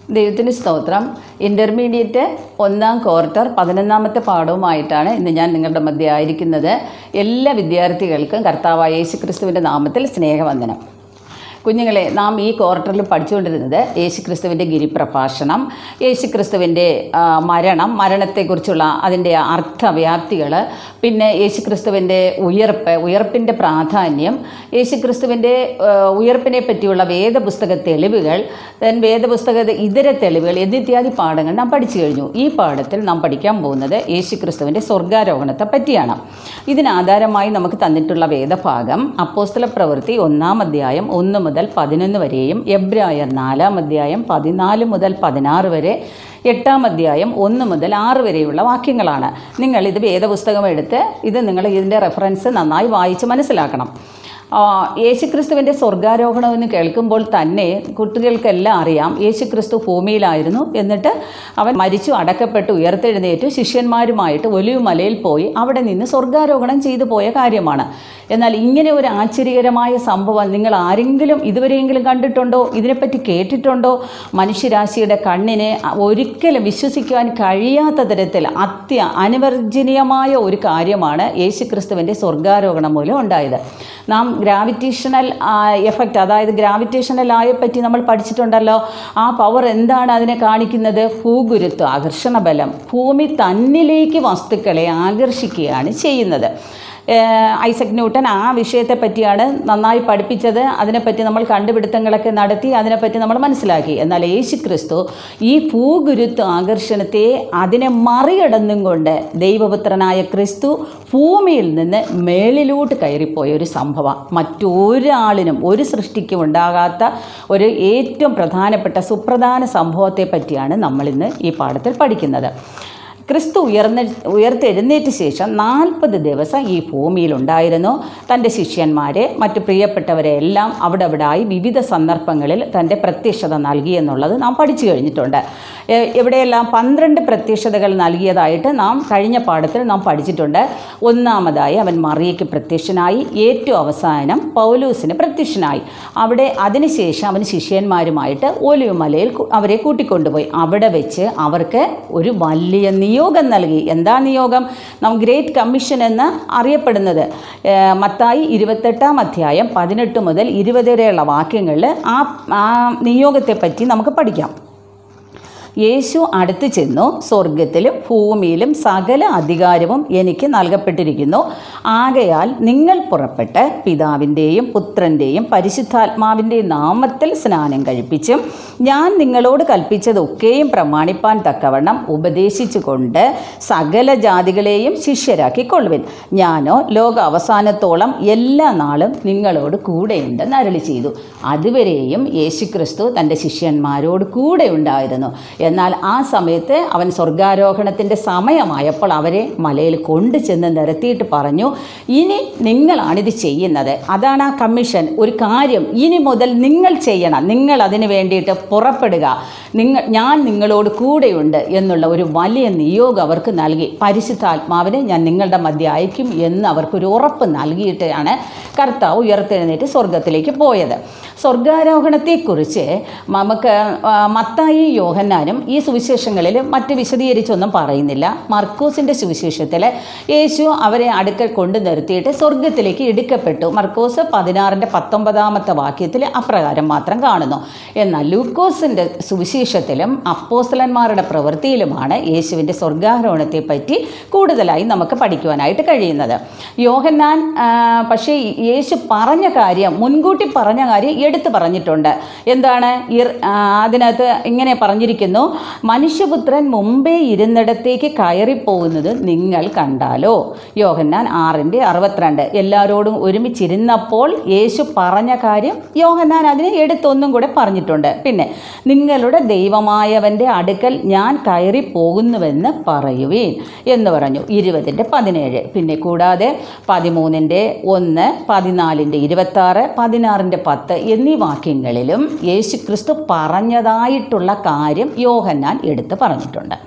ദൈവത്തിന് സ്തോത്രം ഇൻ്റർമീഡിയറ്റ് ഒന്നാം ക്വാർട്ടർ പതിനൊന്നാമത്തെ പാഠവുമായിട്ടാണ് ഇന്ന് ഞാൻ നിങ്ങളുടെ മധ്യ ആയിരിക്കുന്നത് എല്ലാ വിദ്യാർത്ഥികൾക്കും കർത്താവായ യേശു ക്രിസ്തുവിൻ്റെ നാമത്തിൽ സ്നേഹവന്ദനം കുഞ്ഞുങ്ങളെ നാം ഈ ക്വാർട്ടറിൽ പഠിച്ചുകൊണ്ടിരുന്നത് യേശുക്രിസ്തുവിൻ്റെ ഗിരിപ്രഭാഷണം യേശുക്രിസ്തുവിൻ്റെ ആ, മരണം മരണത്തെക്കുറിച്ചുള്ള അതിൻ്റെ അർത്ഥവ്യാപ്തികൾ പിന്നെ യേശുക്രിസ്തുവിൻ്റെ ഉയർപ്പ് ഉയർപ്പിൻ്റെ പ്രാധാന്യം യേശുക്രിസ്തുവിൻ്റെ ആ, ഉയർപ്പിനെ പറ്റിയുള്ള വേദപുസ്തക തെളിവുകൾ ദെൻ വേദപുസ്തക ഇതര തെളിവുകൾ എന്നിത്യാദി പാഠങ്ങൾ നാം പഠിച്ചു കഴിഞ്ഞു ഈ പാഠത്തിൽ നാം പഠിക്കാൻ പോകുന്നത് യേശുക്രിസ്തുവിൻ്റെ സ്വർഗാരോഹണത്തെ പറ്റിയാണ് ഇതിനാധാരമായി നമുക്ക് തന്നിട്ടുള്ള വേദഭാഗം അപ്പോസ്തല പ്രവൃത്തി ഒന്നാം അധ്യായം ഒന്ന് മുതൽ പതിനൊന്ന് വരെയും എബ്രായർ നാലാം അധ്യായം പതിനാല് മുതൽ പതിനാറ് വരെ എട്ടാം അധ്യായം ഒന്ന് മുതൽ ആറ് വരെയുള്ള വാക്യങ്ങളാണ് നിങ്ങൾ ഇത് വേദപുസ്തകം എടുത്ത് ഇത് നിങ്ങൾ ഇതിൻ്റെ റെഫറൻസ് നന്നായി വായിച്ച് മനസ്സിലാക്കണം ആ, യേശുക്രിസ്തുവിൻ്റെ സ്വർഗാരോഹണം എന്ന് കേൾക്കുമ്പോൾ തന്നെ കുട്ടികൾക്കെല്ലാം അറിയാം യേശുക്രിസ്തു ഭൂമിയിലായിരുന്നു എന്നിട്ട് അവൻ മരിച്ചു അടക്കപ്പെട്ട് ഉയർത്തെഴുന്നേറ്റു ശിഷ്യന്മാരുമായിട്ട് ഒലിവ് മലയിൽ പോയി അവിടെ നിന്ന് സ്വർഗാരോഹണം ചെയ്തു പോയ കാര്യമാണ് എന്നാൽ ഇങ്ങനെ ഒരു ആശ്ചര്യകരമായ സംഭവം നിങ്ങൾ ആരെങ്കിലും ഇതുവരെയെങ്കിലും കണ്ടിട്ടുണ്ടോ ഇതിനെപ്പറ്റി കേട്ടിട്ടുണ്ടോ മനുഷ്യരാശിയുടെ കണ്ണിനെ ഒരിക്കലും വിശ്വസിക്കുവാൻ കഴിയാത്ത തരത്തിൽ അത്യ അനുവർജനീയമായ ഒരു കാര്യമാണ് യേശുക്രിസ്തുവിൻ്റെ സ്വർഗാരോഹണം മൂലം ഉണ്ടായത് നാം ഗ്രാവിറ്റേഷണൽ എഫക്റ്റ് അതായത് ഗ്രാവിറ്റേഷണൽ ആയെ പറ്റി നമ്മൾ പഠിച്ചിട്ടുണ്ടല്ലോ ആ പവർ എന്താണ് അതിനെ കാണിക്കുന്നത് ഭൂഗുരുത്വം ആകർഷണ ബലം ഭൂമി തന്നിലേക്ക് വസ്തുക്കളെ ആകർഷിക്കുകയാണ് ചെയ്യുന്നത് ഏഹ് ഐസക് ന്യൂട്ടൻ ആ വിഷയത്തെ പറ്റിയാണ് നന്നായി പഠിപ്പിച്ചത് അതിനെപ്പറ്റി നമ്മൾ കണ്ടുപിടുത്തങ്ങളൊക്കെ നടത്തി അതിനെപ്പറ്റി നമ്മൾ മനസ്സിലാക്കി എന്നാൽ യേശു ക്രിസ്തു ഈ ഭൂഗുരുത്വ ആകർഷണത്തെ അതിനെ മറികടന്നും കൊണ്ട് ദൈവപുത്രനായ ക്രിസ്തു ഭൂമിയിൽ നിന്ന് മേളിലോട്ട് കയറിപ്പോയ ഒരു സംഭവം മറ്റൊരാളിനും ഒരു സൃഷ്ടിക്കും ഉണ്ടാകാത്ത ഒരു ഏറ്റവും പ്രധാനപ്പെട്ട സുപ്രധാന സംഭവത്തെ പറ്റിയാണ് നമ്മളിന്ന് ഈ പാഠത്തിൽ പഠിക്കുന്നത് ക്രിസ്തു ഉയർന്ന ഉയർത്തെഴുന്നേറ്റ ശേഷം നാൽപ്പത് ദിവസം ഈ ഭൂമിയിലുണ്ടായിരുന്നു തൻ്റെ ശിഷ്യന്മാരെ മറ്റു പ്രിയപ്പെട്ടവരെ എല്ലാം അവിടെ അവിടായി വിവിധ സന്ദർഭങ്ങളിൽ തൻ്റെ പ്രത്യക്ഷത നൽകിയെന്നുള്ളത് നാം പഠിച്ചു കഴിഞ്ഞിട്ടുണ്ട് എ- എവിടെയെല്ലാം പന്ത്രണ്ട് പ്രത്യക്ഷതകൾ നൽകിയതായിട്ട് നാം കഴിഞ്ഞ പാഠത്തിൽ നാം പഠിച്ചിട്ടുണ്ട് ഒന്നാമതായി അവൻ മറിയയ്ക്ക് പ്രത്യക്ഷനായി ഏറ്റവും അവസാനം പൗലൂസിന് പ്രത്യക്ഷനായി അവിടെ അതിനുശേഷം അവൻ ശിഷ്യന്മാരുമായിട്ട് ഒലിവുമലയിൽ കു- അവരെ കൂട്ടിക്കൊണ്ടുപോയി അവിടെ വെച്ച് അവർക്ക് ഒരു വലിയ നിയോഗം നൽകി എന്താ നിയോഗം നാം ഗ്രേറ്റ് കമ്മീഷൻ എന്ന് അറിയപ്പെടുന്നത് ഏഹ് മത്തായി ഇരുപത്തെട്ടാം അധ്യായം പതിനെട്ട് മുതൽ ഇരുപത് വരെയുള്ള വാക്യങ്ങളിൽ ആ ആ നിയോഗത്തെപ്പറ്റി നമുക്ക് പഠിക്കാം യേശു അടുത്ത് ചെന്നു സ്വർഗത്തിലും ഭൂമിയിലും സകല അധികാരവും എനിക്ക് നൽകപ്പെട്ടിരിക്കുന്നു ആകയാൽ നിങ്ങൾ പുറപ്പെട്ട് പിതാവിൻ്റെയും പുത്രൻ്റെയും പരിശുദ്ധാത്മാവിൻ്റെയും നാമത്തിൽ സ്നാനം കഴിപ്പിച്ചും ഞാൻ നിങ്ങളോട് കൽപ്പിച്ചതൊക്കെയും പ്രമാണിപ്പാൻ തക്കവണ്ണം ഉപദേശിച്ചുകൊണ്ട് സകല ജാതികളെയും ശിഷ്യരാക്കിക്കൊള്ളുവിൻ ഞാനോ ലോക അവസാനത്തോളം എല്ലാ നാളും നിങ്ങളോട് കൂടെയുണ്ടെന്ന് അരളി ചെയ്തു അതുവരെയും യേശുക്രിസ്തു തൻ്റെ ശിഷ്യന്മാരോട് കൂടെ ഉണ്ടായിരുന്നു എന്നാൽ ആ സമയത്ത് അവൻ സ്വർഗാരോഹണത്തിൻ്റെ സമയമായപ്പോൾ അവരെ മലയിൽ കൊണ്ടു ചെന്ന് നിരത്തിയിട്ട് പറഞ്ഞു ഇനി നിങ്ങളാണിത് ചെയ്യുന്നത് അതാണ് ആ കമ്മീഷൻ ഒരു കാര്യം ഇനി മുതൽ നിങ്ങൾ ചെയ്യണം നിങ്ങൾ അതിന് വേണ്ടിയിട്ട് പുറപ്പെടുക നിങ്ങൾ ഞാൻ നിങ്ങളോട് കൂടെയുണ്ട് എന്നുള്ള ഒരു വലിയ നിയോഗം അവർക്ക് നൽകി പരിശുദ്ധാത്മാവിനെ ഞാൻ നിങ്ങളുടെ മധ്യ അയക്കും എന്ന് അവർക്കൊരു ഉറപ്പ് നൽകിയിട്ടാണ് കർത്താവ് ഉയർത്തെഴുന്നേറ്റ് സ്വർഗത്തിലേക്ക് പോയത് സ്വർഗാരോഹണത്തെക്കുറിച്ച് നമുക്ക് ആ, മത്തായി യോഹന്നാനും ഈ സുവിശേഷങ്ങളിൽ മറ്റ് വിശദീകരിച്ചൊന്നും പറയുന്നില്ല മർക്കോസിൻ്റെ സുവിശേഷത്തിൽ യേശു അവരെ അടുക്കൽ കൊണ്ടു നിർത്തിയിട്ട് സ്വർഗത്തിലേക്ക് എടുക്കപ്പെട്ടു മർക്കോസ് പതിനാറിൻ്റെ പത്തൊമ്പതാമത്തെ വാക്യത്തിൽ അപ്രകാരം മാത്രം കാണുന്നു എന്നാൽ ലൂക്കോസിൻ്റെ സുവിശേഷത്തിലും അപ്പോസ്തലന്മാരുടെ പ്രവൃത്തിയിലുമാണ് യേശുവിൻ്റെ സ്വർഗാരോഹണത്തെ പറ്റി കൂടുതലായി നമുക്ക് പഠിക്കുവാനായിട്ട് കഴിയുന്നത് യോഹന്നാൻ ആ, പക്ഷേ യേശു പറഞ്ഞ കാര്യം മുൻകൂട്ടി പറഞ്ഞ കാര്യം എടുത്തു പറഞ്ഞിട്ടുണ്ട് എന്താണ് ഇർ- ആ, അതിനകത്ത് ഇങ്ങനെ പറഞ്ഞിരിക്കുന്നു മനുഷ്യപുത്രൻ മുമ്പേ ഇരുന്നിടത്തേക്ക് കയറിപ്പോകുന്നത് നിങ്ങൾ കണ്ടാലോ യോഹന്നാൻ ആറിൻ്റെ അറുപത്തിരണ്ട് എല്ലാവരോടും ഒരുമിച്ചിരുന്നപ്പോൾ യേശു പറഞ്ഞ കാര്യം യോഹന്നാൻ അതിനെ എടുത്തൊന്നും കൂടെ പറഞ്ഞിട്ടുണ്ട് പിന്നെ നിങ്ങളുടെ ദൈവമായവൻ്റെ അടുക്കൽ ഞാൻ കയറി പോകുന്നുവെന്ന് പറയുവീൻ എന്ന് പറഞ്ഞു ഇരുപതിൻ്റെ പതിനേഴ് പിന്നെ കൂടാതെ പതിമൂന്നിൻ്റെ ഒന്ന് പതിനാലിൻ്റെ ഇരുപത്താറ് പതിനാറിൻ്റെ പത്ത് എന്നീ വാക്യങ്ങളിലും യേശു ക്രിസ്തു പറഞ്ഞതായിട്ടുള്ള കാര്യം യോഹന്നാൻ എടുത്ത് പറഞ്ഞിട്ടുണ്ട്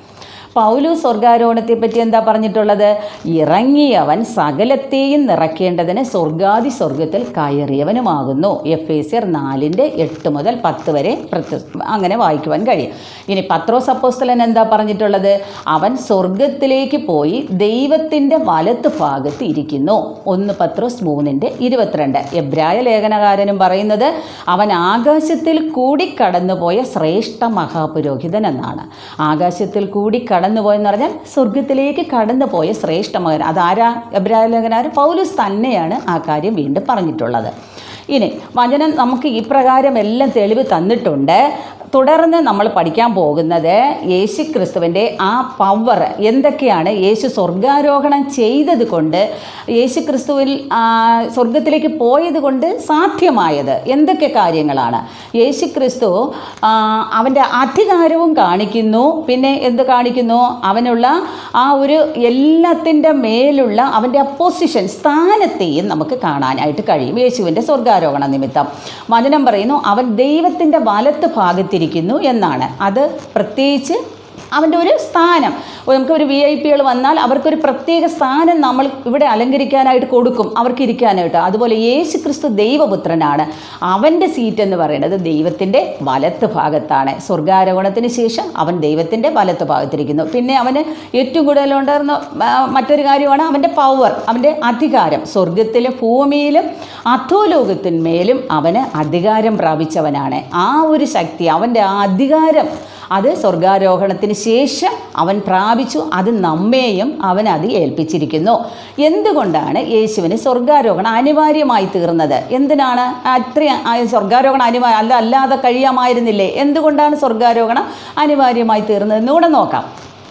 പൗലു സ്വർഗാരോഹണത്തെ പറ്റി എന്താ പറഞ്ഞിട്ടുള്ളത് ഇറങ്ങിയവൻ സകലത്തെയും നിറയ്ക്കേണ്ടതിന് സ്വർഗാദി സ്വർഗത്തിൽ കയറിയവനുമാകുന്നു എഫ് എ സിയർ നാലിൻ്റെ എട്ട് മുതൽ പത്ത് വരെ പ്രത്യ അങ്ങനെ വായിക്കുവാൻ കഴിയും ഇനി പത്രോസ് അപ്പോസ്തലൻ എന്താ പറഞ്ഞിട്ടുള്ളത് അവൻ സ്വർഗത്തിലേക്ക് പോയി ദൈവത്തിൻ്റെ വലത്ത് ഭാഗത്ത് ഇരിക്കുന്നു ഒന്ന് പത്രോസ് മൂന്നിൻ്റെ ഇരുപത്തിരണ്ട് എബ്രായ ലേഖനകാരനും പറയുന്നത് അവൻ ആകാശത്തിൽ കൂടി കടന്നുപോയ ശ്രേഷ്ഠ മഹാപുരോഹിതൻ എന്നാണ് ആകാശത്തിൽ കൂടി കടന്നുപോയെന്ന് പറഞ്ഞാൽ സ്വർഗത്തിലേക്ക് കടന്നുപോയ ശ്രേഷ്ഠ മകൻ അതാരാ എബ്രായ ലേഖനാരൻ പൗലൂസ് തന്നെയാണ് ആ കാര്യം വീണ്ടും പറഞ്ഞിട്ടുള്ളത് ഇനി വചനം നമുക്ക് ഈ പ്രകാരം എല്ലാം തെളിവ് തന്നിട്ടുണ്ട് തുടർന്ന് നമ്മൾ പഠിക്കാൻ പോകുന്നത് യേശു ക്രിസ്തുവിൻ്റെ ആ പവർ എന്തൊക്കെയാണ് യേശു സ്വർഗാരോഹണം ചെയ്തത് കൊണ്ട് യേശു ക്രിസ്തുവിൽ ആ, സ്വർഗത്തിലേക്ക് പോയത് കൊണ്ട് സാധ്യമായത് എന്തൊക്കെ കാര്യങ്ങളാണ് യേശു ക്രിസ്തു ആ, അവൻ്റെ അധികാരവും കാണിക്കുന്നു പിന്നെ എന്ത് കാണിക്കുന്നു അവനുള്ള ആ ഒരു എല്ലാത്തിൻ്റെ മേലുള്ള അവൻ്റെ അപ്പോസിഷൻ സ്ഥാനത്തെയും നമുക്ക് കാണാനായിട്ട് കഴിയും യേശുവിൻ്റെ സ്വർഗാരോഹണ നിമിത്തം വചനം പറയുന്നു അവൻ ദൈവത്തിൻ്റെ വലത്ത് ഭാഗത്തിരിക്കുന്നു എന്നാണ് അത് പ്രത്യേകിച്ച് അവൻ്റെ ഒരു സ്ഥാനം നമുക്ക് ഒരു വി ഐ പികൾ വന്നാൽ അവർക്കൊരു പ്രത്യേക സ്ഥാനം നമ്മൾ ഇവിടെ അലങ്കരിക്കാനായിട്ട് കൊടുക്കും അവർക്ക് ഇരിക്കാനായിട്ട് അതുപോലെ യേശു ക്രിസ്തു ദൈവപുത്രനാണ് അവൻ്റെ സീറ്റ് എന്ന് പറയുന്നത് ദൈവത്തിൻ്റെ വലത്ത് ഭാഗത്താണ് സ്വർഗാരോഹണത്തിന് ശേഷം അവൻ ദൈവത്തിൻ്റെ വലത്ത് ഭാഗത്തിരിക്കുന്നു പിന്നെ അവന് ഏറ്റവും കൂടുതൽ ഉണ്ടായിരുന്ന ആ, മറ്റൊരു കാര്യമാണ് അവൻ്റെ പവർ അവൻ്റെ അധികാരം സ്വർഗത്തിലും ഭൂമിയിലും അധോലോകത്തിന്മേലും അവന് അധികാരം പ്രാപിച്ചവനാണ് ആ ഒരു ശക്തി അവൻ്റെ ആ അധികാരം അത് സ്വർഗാരോഹണത്തിന് ശേഷം അവൻ പ്രാപിച്ചു അത് നമ്മെയും അവൻ അത് ഏൽപ്പിച്ചിരിക്കുന്നു എന്തുകൊണ്ടാണ് യേശുവിന് സ്വർഗാരോഹണം അനിവാര്യമായി തീർന്നത് എന്തിനാണ് അത്രയും ആ സ്വർഗാരോഹണം അനിവാര്യ അല്ല അല്ലാതെ കഴിയാമായിരുന്നില്ലേ എന്തുകൊണ്ടാണ് സ്വർഗാരോഹണം അനിവാര്യമായി തീർന്നത് എന്നുകൂടെ നോക്കാം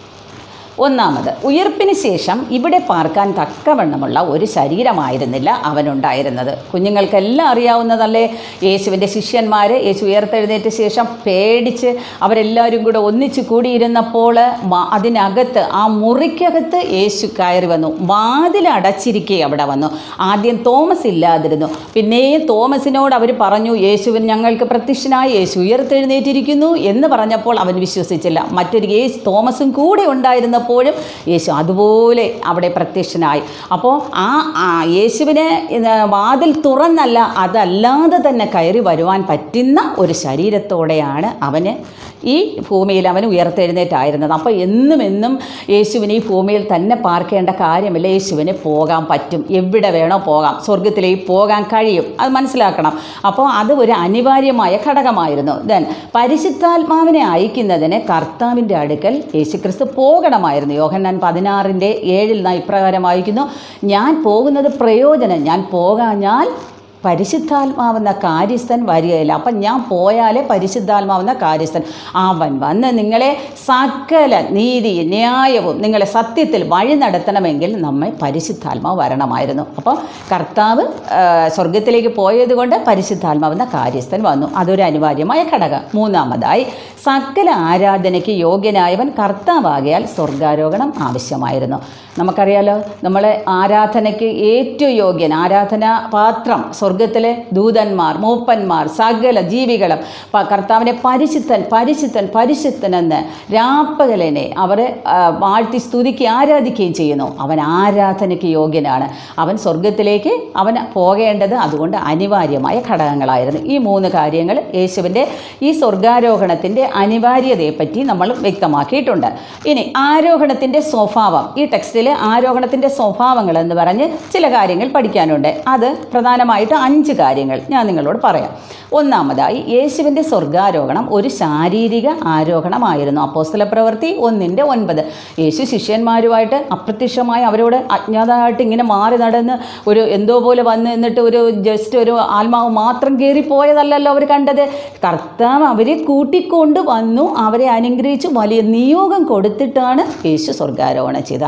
ഒന്നാമത് ഉയർപ്പിന് ശേഷം ഇവിടെ പാർക്കാൻ തക്കവണ്ണമുള്ള ഒരു ശരീരമായിരുന്നില്ല അവനുണ്ടായിരുന്നത് കുഞ്ഞുങ്ങൾക്കെല്ലാം അറിയാവുന്നതല്ലേ യേശുവിൻ്റെ ശിഷ്യന്മാർ യേശു ഉയർത്തെഴുന്നേറ്റ ശേഷം പേടിച്ച് അവരെല്ലാവരും കൂടെ ഒന്നിച്ചു കൂടിയിരുന്നപ്പോൾ മ- അതിനകത്ത് ആ മുറിക്കകത്ത് യേശു കയറി വന്നു വാതിലടച്ചിരിക്കെ അവിടെ വന്നു ആദ്യം തോമസ് ഇല്ലാതിരുന്നു പിന്നെയും തോമസിനോട് അവർ പറഞ്ഞു യേശുവിൻ ഞങ്ങൾക്ക് പ്രത്യക്ഷനായി യേശു ഉയർത്തെഴുന്നേറ്റിരിക്കുന്നു എന്ന് പറഞ്ഞപ്പോൾ അവൻ വിശ്വസിച്ചില്ല മറ്റൊരു യേശു തോമസും കൂടെ ഉണ്ടായിരുന്നപ്പോഴും യേശു അതുപോലെ അവിടെ പ്രത്യക്ഷനായി അപ്പോൾ ആ ആ യേശുവിനെ ഇത് വാതിൽ തുറന്നല്ല അതല്ലാതെ തന്നെ കയറി വരുവാൻ പറ്റുന്ന ഒരു ശരീരത്തോടെയാണ് അവന് ഈ ഭൂമിയിൽ അവൻ ഉയർത്തെഴുന്നേറ്റായിരുന്നത് അപ്പോൾ എന്നും എന്നും യേശുവിന് ഈ ഭൂമിയിൽ തന്നെ പാർക്കേണ്ട കാര്യമില്ല യേശുവിന് പോകാൻ പറ്റും എവിടെ വേണോ പോകാം സ്വർഗത്തിലേക്ക് പോകാൻ കഴിയും അത് മനസ്സിലാക്കണം അപ്പോൾ അത് ഒരു അനിവാര്യമായ ഘടകമായിരുന്നു ദെൻ പരിശുദ്ധാത്മാവിനെ അയക്കുന്നതിന് കർത്താവിൻ്റെ അടുക്കൽ യേശുക്രിസ്തു പോകണമായിരുന്നു യോഹന്നാൻ പതിനാറിൻ്റെ ഏഴിൽ നാം ഇപ്രകാരം വായിക്കുന്നു ഞാൻ പോകുന്നത് പ്രയോജനം ഞാൻ പോകാഞ്ഞാൽ പരിശുദ്ധാത്മാവെന്ന കാര്യസ്ഥൻ വരികയില്ല അപ്പം ഞാൻ പോയാലേ പരിശുദ്ധാത്മാവെന്ന കാര്യസ്ഥൻ അവൻ വന്ന് നിങ്ങളെ സകല നീതി ന്യായവും നിങ്ങളെ സത്യത്തിൽ വഴി നടത്തണമെങ്കിൽ നമ്മെ പരിശുദ്ധാത്മാവ് വരണമായിരുന്നു അപ്പോൾ കർത്താവ് ആ, സ്വർഗത്തിലേക്ക് പോയതുകൊണ്ട് പരിശുദ്ധാത്മാവെന്ന കാര്യസ്ഥൻ വന്നു അതൊരു അനിവാര്യമായ ഘടകം മൂന്നാമതായി സകല ആരാധനയ്ക്ക് യോഗ്യനായവൻ കർത്താവാകിയാൽ സ്വർഗാരോഹണം ആവശ്യമായിരുന്നു നമുക്കറിയാലോ നമ്മളെ ആരാധനയ്ക്ക് ഏറ്റവും യോഗ്യൻ ആരാധന പാത്രം സ്വർഗത്തിലെ ദൂതന്മാർ മൂപ്പന്മാർ സകല ജീവികളും പ- കർത്താവിനെ പരിശുദ്ധൻ പരിശുദ്ധൻ പരിശുദ്ധൻ എന്ന് രാപ്പകലനെ അവരെ ആ, വാഴ്ത്തി സ്തുതിക്കുകയും ആരാധിക്കുകയും ചെയ്യുന്നു അവൻ ആരാധനയ്ക്ക് യോഗ്യനാണ് അവൻ സ്വർഗത്തിലേക്ക് അവൻ പോകേണ്ടത് അതുകൊണ്ട് അനിവാര്യമായ ഘടകങ്ങളായിരുന്നു ഈ മൂന്ന് കാര്യങ്ങൾ യേശുവിൻ്റെ ഈ സ്വർഗാരോഹണത്തിൻ്റെ അനിവാര്യതയെപ്പറ്റി നമ്മൾ വ്യക്തമാക്കിയിട്ടുണ്ട് ഇനി ആരോഹണത്തിൻ്റെ സ്വഭാവം ഈ ടെക്സ്റ്റിൽ ആരോഹണത്തിൻ്റെ സ്വഭാവങ്ങൾ എന്ന് പറഞ്ഞ് ചില കാര്യങ്ങൾ പഠിക്കാനുണ്ട് അത് പ്രധാനമായിട്ട് അഞ്ച് കാര്യങ്ങൾ ഞാൻ നിങ്ങളോട് പറയാം ഒന്നാമതായി യേശുവിൻ്റെ സ്വർഗാരോഹണം ഒരു ശാരീരിക ആരോഹണമായിരുന്നു അപ്പോസ്തല പ്രവൃത്തി ഒന്നിൻ്റെ ഒൻപത് യേശു ശിഷ്യന്മാരുമായിട്ട് അപ്രത്യക്ഷമായി അവരോട് അജ്ഞാതമായിട്ട് ഇങ്ങനെ മാറി നടന്ന് ഒരു എന്തോ പോലെ വന്ന് എന്നിട്ട് ഒരു ജസ്റ്റ് ഒരു ആത്മാവ് മാത്രം കയറിപ്പോയതല്ലല്ലോ അവർ കണ്ടത് കർത്താവ് അവരെ കൂട്ടിക്കൊണ്ട് വന്നു അവരെ അനുഗ്രഹിച്ചു വലിയ നിയോഗം കൊടുത്തിട്ടാണ് യേശു സ്വർഗാരോഹണം ചെയ്തത് ആ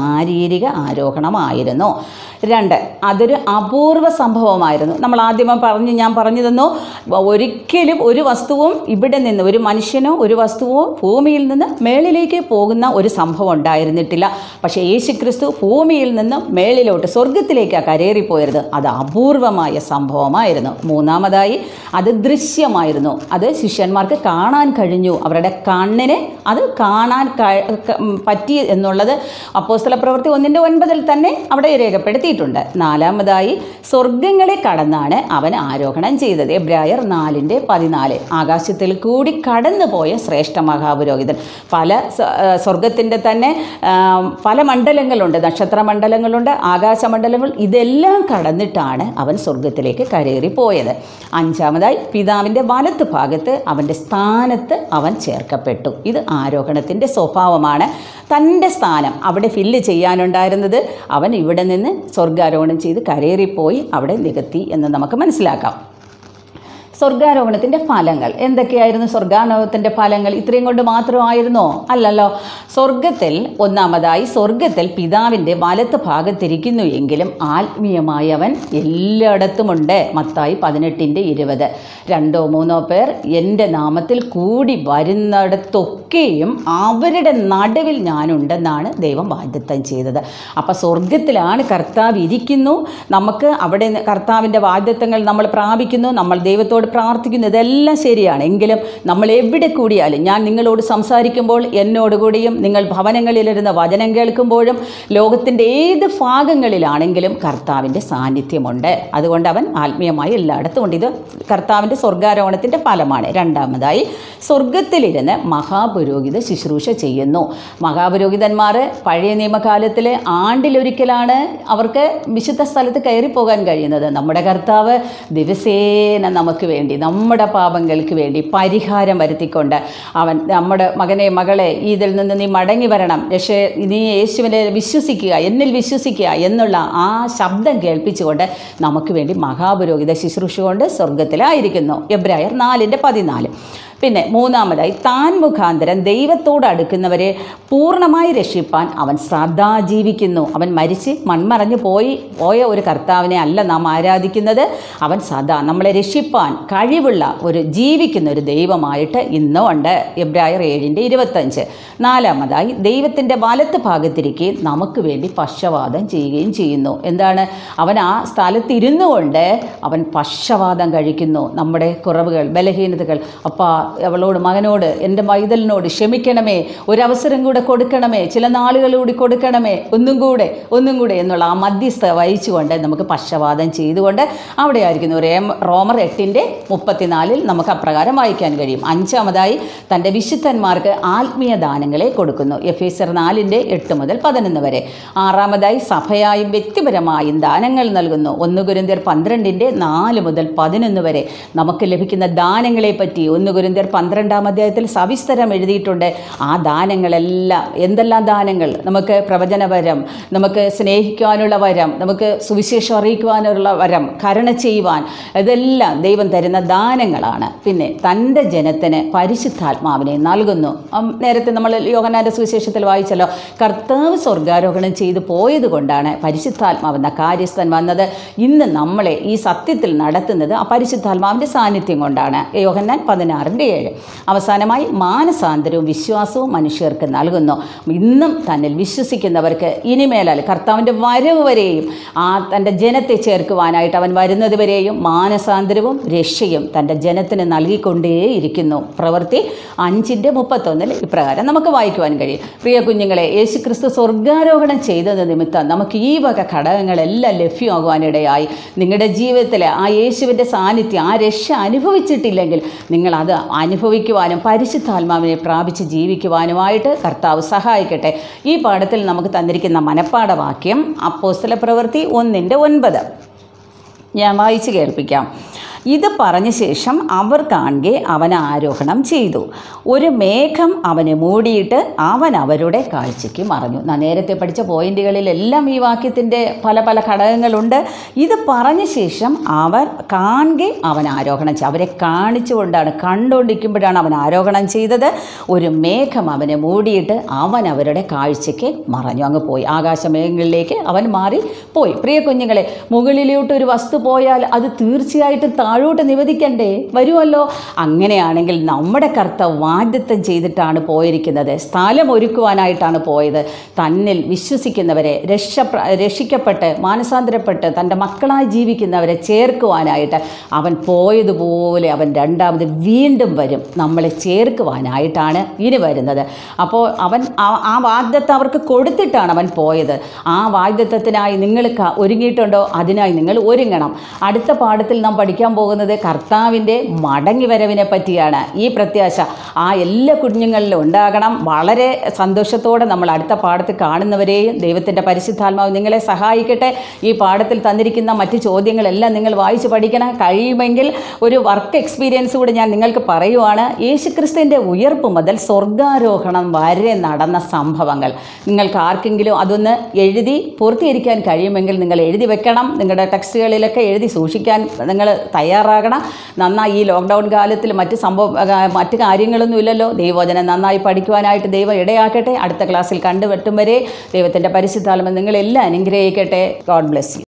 ശാരീരിക ആരോഹണമായിരുന്നു രണ്ട് അതൊരു അപൂർവ സംഭവമായിരുന്നു നമ്മൾ ആദ്യമേ പറഞ്ഞ് ഞാൻ പറഞ്ഞു തന്നു ഒരിക്കലും ഒരു വസ്തുവും ഇവിടെ നിന്ന് ഒരു മനുഷ്യനോ ഒരു വസ്തുവോ ഭൂമിയിൽ നിന്ന് മേളിലേക്ക് പോകുന്ന ഒരു സംഭവം ഉണ്ടായിരുന്നിട്ടില്ല പക്ഷേ യേശു ക്രിസ്തു ഭൂമിയിൽ നിന്ന് മേളിലോട്ട് സ്വർഗത്തിലേക്കാണ് കരേറിപ്പോയത് അത് അപൂർവമായ സംഭവമായിരുന്നു മൂന്നാമതായി അത് ദൃശ്യമായിരുന്നു അത് ശിഷ്യന്മാർക്ക് കാണാൻ കഴിഞ്ഞു അവരുടെ കണ്ണിന് അത് കാണാൻ ക- ക- ഉം, പറ്റി എന്നുള്ളത് അപ്പോസ്തല പ്രവൃത്തി ഒന്നിൻ്റെ ഒൻപതിൽ തന്നെ അവിടെ രേഖപ്പെടുത്തിയിട്ടുണ്ട് നാലാമതായി സ്വർഗങ്ങളെ കടന്നാണ് അവൻ ആരോഹണം ചെയ്തത് എബ്രായർ നാലിൻ്റെ പതിനാല് ആകാശത്തിൽ കൂടി കടന്നുപോയ ശ്രേഷ്ഠ മഹാപുരോഹിതൻ പല സ- ആ, സ്വർഗത്തിൻ്റെ തന്നെ ആ, പല മണ്ഡലങ്ങളുണ്ട് നക്ഷത്ര മണ്ഡലങ്ങളുണ്ട് ആകാശമണ്ഡലങ്ങൾ ഇതെല്ലാം കടന്നിട്ടാണ് അവൻ സ്വർഗത്തിലേക്ക് കരേറി പോയത് അഞ്ചാമതായി പിതാവിൻ്റെ വലത്ത് ഭാഗത്ത് അവൻ്റെ സ്ഥാനത്ത് അവൻ ചേർക്കപ്പെട്ടു ഇത് ആരോഹണത്തിൻ്റെ സ്വഭാവമാണ് തൻ്റെ സ്ഥാനം അവിടെ ഫില്ല് ചെയ്യാനുണ്ടായിരുന്നത് അവൻ ഇവിടെ നിന്ന് സ്വർഗാരോഹണം ചെയ്ത് കരേറിപ്പോയി അവിടെ നികത്തി എന്ന് നമുക്ക് മനസ്സിലാക്കാം സ്വർഗാരോഹണത്തിൻ്റെ ഫലങ്ങൾ എന്തൊക്കെയായിരുന്നു സ്വർഗാരോഹണത്തിൻ്റെ ഫലങ്ങൾ ഇത്രയും കൊണ്ട് മാത്രമായിരുന്നോ അല്ലല്ലോ സ്വർഗത്തിൽ ഒന്നാമതായി സ്വർഗത്തിൽ പിതാവിൻ്റെ വലത്ത് ഭാഗത്തിരിക്കുന്നു എങ്കിലും ആത്മീയമായി അവൻ എല്ലായിടത്തുമുണ്ട് മത്തായി പതിനെട്ടിൻ്റെ ഇരുപത് രണ്ടോ മൂന്നോ പേർ എൻ്റെ നാമത്തിൽ കൂടി വരുന്നിടത്തൊക്കെയും അവരുടെ നടുവിൽ ഞാനുണ്ടെന്നാണ് ദൈവം വാഗ്ദത്തം ചെയ്തത് അപ്പോൾ സ്വർഗത്തിലാണ് കർത്താവ് ഇരിക്കുന്നു നമുക്ക് അവിടെ നി- കർത്താവിൻ്റെ വാഗ്ദത്തങ്ങൾ നമ്മൾ പ്രാപിക്കുന്നു നമ്മൾ ദൈവത്തോട് പ്രാർത്ഥിക്കുന്നു ഇതെല്ലാം ശരിയാണ് എങ്കിലും നമ്മൾ എവിടെ കൂടിയാലും ഞാൻ നിങ്ങളോട് സംസാരിക്കുമ്പോൾ എന്നോടുകൂടിയും നിങ്ങൾ ഭവനങ്ങളിലിരുന്ന് വചനം കേൾക്കുമ്പോഴും ലോകത്തിൻ്റെ ഏത് ഭാഗങ്ങളിലാണെങ്കിലും കർത്താവിൻ്റെ സാന്നിധ്യമുണ്ട് അതുകൊണ്ട് അവൻ ആത്മീയമായി എല്ലായിടത്തും ഉണ്ട് ഇത് കർത്താവിൻ്റെ സ്വർഗാരോഹണത്തിൻ്റെ ഫലമാണ് രണ്ടാമതായി സ്വർഗത്തിലിരുന്ന് മഹാപുരോഹിത ശുശ്രൂഷ ചെയ്യുന്നു മഹാപുരോഹിതന്മാർ പഴയ നിയമകാലത്തിൽ ആണ്ടിലൊരിക്കലാണ് അവർക്ക് വിശുദ്ധ സ്ഥലത്ത് കയറിപ്പോകാൻ കഴിയുന്നത് നമ്മുടെ കർത്താവ് ദിവസേന നമുക്ക് വേണ്ടി നമ്മുടെ പാപങ്ങൾക്ക് വേണ്ടി പരിഹാരം വരുത്തിക്കൊണ്ട് അവൻ നമ്മുടെ മകനെ മകളെ ഇതിൽ നിന്ന് നീ മടങ്ങി വരണം രക്ഷ നീ യേശുവിനെ വിശ്വസിക്കുക എന്നിൽ വിശ്വസിക്കുക എന്നുള്ള ആ ശബ്ദം കേൾപ്പിച്ചുകൊണ്ട് നമുക്ക് വേണ്ടി മഹാപുരോഹിത ശുശ്രൂഷ കൊണ്ട് സ്വർഗത്തിലായിരിക്കുന്നു എബ്രായർ നാലിൻ്റെ പതിനാല് പിന്നെ മൂന്നാമതായി താൻ മുഖാന്തരം ദൈവത്തോട് അടുക്കുന്നവരെ പൂർണ്ണമായി രക്ഷിപ്പാൻ അവൻ സദാ ജീവിക്കുന്നു അവൻ മരിച്ച് മൺമറഞ്ഞു പോയി പോയ ഒരു കർത്താവിനെ അല്ല നാം ആരാധിക്കുന്നത് അവൻ സദാ നമ്മളെ രക്ഷിപ്പാൻ കഴിവുള്ള ഒരു ജീവിക്കുന്ന ഒരു ദൈവമായിട്ട് ഇന്നും ഉണ്ട് എബ്രായർ ഏഴിൻ്റെ ഇരുപത്തഞ്ച് നാലാമതായി ദൈവത്തിൻ്റെ വലത്ത് ഭാഗത്തിരിക്കുകയും നമുക്ക് വേണ്ടി പക്ഷവാദം ചെയ്യുകയും ചെയ്യുന്നു എന്താണ് അവൻ ആ സ്ഥലത്ത് ഇരുന്നു കൊണ്ട് അവൻ പക്ഷവാദം കഴിക്കുന്നു നമ്മുടെ കുറവുകൾ ബലഹീനതകൾ അപ്പാ അവളോട് മകനോട് എൻ്റെ മൈതലിനോട് ക്ഷമിക്കണമേ ഒരവസരം കൂടെ കൊടുക്കണമേ ചില നാളുകൾ കൂടി കൊടുക്കണമേ ഒന്നും കൂടെ ഒന്നും കൂടെ എന്നുള്ള ആ മധ്യസ്ഥ വഹിച്ചുകൊണ്ട് നമുക്ക് പക്ഷവാദം ചെയ്തുകൊണ്ട് അവിടെ ആയിരിക്കുന്നു റേം- റോമർ എട്ടിൻ്റെ മുപ്പത്തിനാലിൽ നമുക്ക് അപ്രകാരം വായിക്കാൻ കഴിയും അഞ്ചാമതായി തൻ്റെ വിശുദ്ധന്മാർക്ക് ആത്മീയ ദാനങ്ങളെ കൊടുക്കുന്നു എഫ് എസർ നാലിൻ്റെ എട്ട് മുതൽ പതിനൊന്ന് വരെ ആറാമതായി സഭയായും വ്യക്തിപരമായും ദാനങ്ങൾ നൽകുന്നു ഒന്ന് കുരിന്തിയർ പന്ത്രണ്ടിൻ്റെ നാല് മുതൽ പതിനൊന്ന് വരെ നമുക്ക് ലഭിക്കുന്ന ദാനങ്ങളെ പറ്റി ഒന്ന് കുരിന്തിയർ പന്ത്രണ്ടാം അധ്യായത്തിൽ സവിസ്തരം എഴുതിയിട്ടുണ്ട് ആ ദാനങ്ങളെല്ലാം എന്തെല്ലാം ദാനങ്ങൾ നമുക്ക് പ്രവചനവരം നമുക്ക് സ്നേഹിക്കുവാനുള്ള വരം നമുക്ക് സുവിശേഷം അറിയിക്കുവാനുള്ള വരം കരുണ ചെയ്യുവാൻ ഇതെല്ലാം ദൈവം തരുന്ന ദാനങ്ങളാണ് പിന്നെ തൻ്റെ ജനത്തിന് പരിശുദ്ധാത്മാവിനെ നൽകുന്നു ഉം, നേരത്തെ നമ്മൾ യോഹനാൻ്റെ സുവിശേഷത്തിൽ വായിച്ചല്ലോ കർത്താവ് സ്വർഗാരോഹണം ചെയ്തു പോയത് കൊണ്ടാണ് പരിശുദ്ധാത്മാവെന്ന കാര്യസ്ഥൻ വന്നത് ഇന്ന് നമ്മളെ ഈ സത്യത്തിൽ നടത്തുന്നത് ആ പരിശുദ്ധാത്മാവിൻ്റെ സാന്നിധ്യം കൊണ്ടാണ് യോഹന്നാൻ പതിനാറിൻ്റെ ഏഴ് അവസാനമായി മാനസാന്തരവും വിശ്വാസവും മനുഷ്യർക്ക് നൽകുന്നു ഇന്നും തന്നിൽ വിശ്വസിക്കുന്നവർക്ക് ഇനിമേലാൽ കർത്താവിൻ്റെ വരവ് വരെയും ആ തൻ്റെ ജനത്തെ ചേർക്കുവാനായിട്ട് അവൻ വരുന്നത് വരെയും മാനസാന്തരവും രക്ഷയും തൻ്റെ ജനത്തിന് നൽകിക്കൊണ്ടേയിരിക്കുന്നു പ്രവൃത്തി അഞ്ചിൻ്റെ മുപ്പത്തൊന്നിൽ ഇപ്രകാരം നമുക്ക് വായിക്കുവാൻ കഴിയും പ്രിയ കുഞ്ഞുങ്ങളെ യേശു ക്രിസ്തു സ്വർഗാരോഹണം ചെയ്തത് നിമിത്തം നമുക്ക് ഈ വക ഘടകങ്ങളെല്ലാം ലഭ്യമാകുവാനിടയായി നിങ്ങളുടെ ജീവിതത്തിൽ ആ യേശുവിൻ്റെ സാന്നിധ്യം ആ രക്ഷ അനുഭവിച്ചിട്ടില്ലെങ്കിൽ നിങ്ങളത് അനുഭവിക്കുവാനും പരിശുദ്ധാത്മാവിനെ പ്രാപിച്ച് ജീവിക്കുവാനുമായിട്ട് കർത്താവ് സഹായിക്കട്ടെ ഈ പാഠത്തിൽ നമുക്ക് തന്നിരിക്കുന്ന മനപ്പാഠവാക്യം അപ്പോസ്തല പ്രവൃത്തി ഒന്നിൻ്റെ ഒൻപത് ഞാൻ വായിച്ച് കേൾപ്പിക്കാം ഇത് പറഞ്ഞ ശേഷം അവർ കാണുകെ അവൻ ആരോഹണം ചെയ്തു ഒരു മേഘം അവനെ മൂടിയിട്ട് അവൻ അവരുടെ കാഴ്ചയ്ക്ക് മറഞ്ഞു ഞാൻ നേരത്തെ പഠിച്ച പോയിന്റുകളിലെല്ലാം ഈ വാക്യത്തിൻ്റെ പല പല ഘടകങ്ങളുണ്ട് ഇത് പറഞ്ഞ ശേഷം അവർ കാണുകെ അവൻ ആരോഹണം ചെയ്തു അവരെ കാണിച്ചുകൊണ്ടാണ് കണ്ടുകൊണ്ടിരിക്കുമ്പോഴാണ് അവൻ ആരോഹണം ചെയ്തത് ഒരു മേഘം അവനെ മൂടിയിട്ട് അവൻ അവരുടെ കാഴ്ചയ്ക്ക് മറഞ്ഞു അങ്ങ് പോയി ആകാശമേഘങ്ങളിലേക്ക് അവൻ മാറി പോയി പ്രിയ കുഞ്ഞുങ്ങളെ മുകളിലോട്ട് ഒരു വസ്തു പോയാൽ അത് തീർച്ചയായിട്ടും താഴോട്ട് നിവദിക്കണ്ടേ വരുമല്ലോ അങ്ങനെയാണെങ്കിൽ നമ്മുടെ കർത്താവ് വാഗ്ദത്തം ചെയ്തിട്ടാണ് പോയിരിക്കുന്നത് സ്ഥലം ഒരുക്കുവാനായിട്ടാണ് പോയത് തന്നിൽ വിശ്വസിക്കുന്നവരെ രക്ഷ രക്ഷിക്കപ്പെട്ട് മാനസാന്തരപ്പെട്ട് തൻ്റെ മക്കളായി ജീവിക്കുന്നവരെ ചേർക്കുവാനായിട്ട് അവൻ പോയതുപോലെ അവൻ രണ്ടാമത് വീണ്ടും വരും നമ്മളെ ചേർക്കുവാനായിട്ടാണ് ഇനി വരുന്നത് അപ്പോൾ അവൻ ആ- ആ വാഗ്ദത്തം അവർക്ക് കൊടുത്തിട്ടാണ് അവൻ പോയത് ആ വാഗ്ദത്തത്തിനായി നിങ്ങൾ ക- ഒരുങ്ങിയിട്ടുണ്ടോ അതിനായി നിങ്ങൾ ഒരുങ്ങണം അടുത്ത പാഠത്തിൽ നാം പഠിക്കാൻ പോകുന്നത് കർത്താവിൻ്റെ മടങ്ങി വരവിനെ പറ്റിയാണ് ഈ പ്രത്യാശ ആ എല്ലാ കുഞ്ഞുങ്ങളിലും ഉണ്ടാകണം വളരെ സന്തോഷത്തോടെ നമ്മൾ അടുത്ത പാഠത്തിൽ കാണുന്നവരെയും ദൈവത്തിൻ്റെ പരിശുദ്ധാത്മാവ് നിങ്ങളെ സഹായിക്കട്ടെ ഈ പാഠത്തിൽ തന്നിരിക്കുന്ന മറ്റ് ചോദ്യങ്ങളെല്ലാം നിങ്ങൾ വായിച്ച് പഠിക്കണം കഴിയുമെങ്കിൽ ഒരു വർക്ക് എക്സ്പീരിയൻസ് കൂടി ഞാൻ നിങ്ങൾക്ക് പറയുവാണ് യേശുക്രിസ്തുവിൻ്റെ ഉയർപ്പ് മുതൽ സ്വർഗാരോഹണം വരെ നടന്ന സംഭവങ്ങൾ നിങ്ങൾക്ക് ആർക്കെങ്കിലും അതൊന്ന് എഴുതി പൂർത്തീകരിക്കാൻ കഴിയുമെങ്കിൽ നിങ്ങൾ എഴുതി വെക്കണം നിങ്ങളുടെ ടെക്സ്റ്റുകളിലൊക്കെ എഴുതി സൂക്ഷിക്കാൻ നിങ്ങൾ തയ്യാറാകണം നന്നായി ഈ ലോക്ക്ഡൗൺ കാലത്തിൽ മറ്റ് സംഭവ ആ, മറ്റ് കാര്യങ്ങളൊന്നും ഇല്ലല്ലോ ദൈവവചനം നന്നായി പഠിക്കുവാനായിട്ട് ദൈവം ഇടയാക്കട്ടെ അടുത്ത ക്ലാസ്സിൽ കണ്ടുവെട്ടും വരെ ദൈവത്തിൻ്റെ പരിശുദ്ധാത്മ നിങ്ങളെല്ലാം അനുഗ്രഹിക്കട്ടെ ഗോഡ് ബ്ലെസ് യു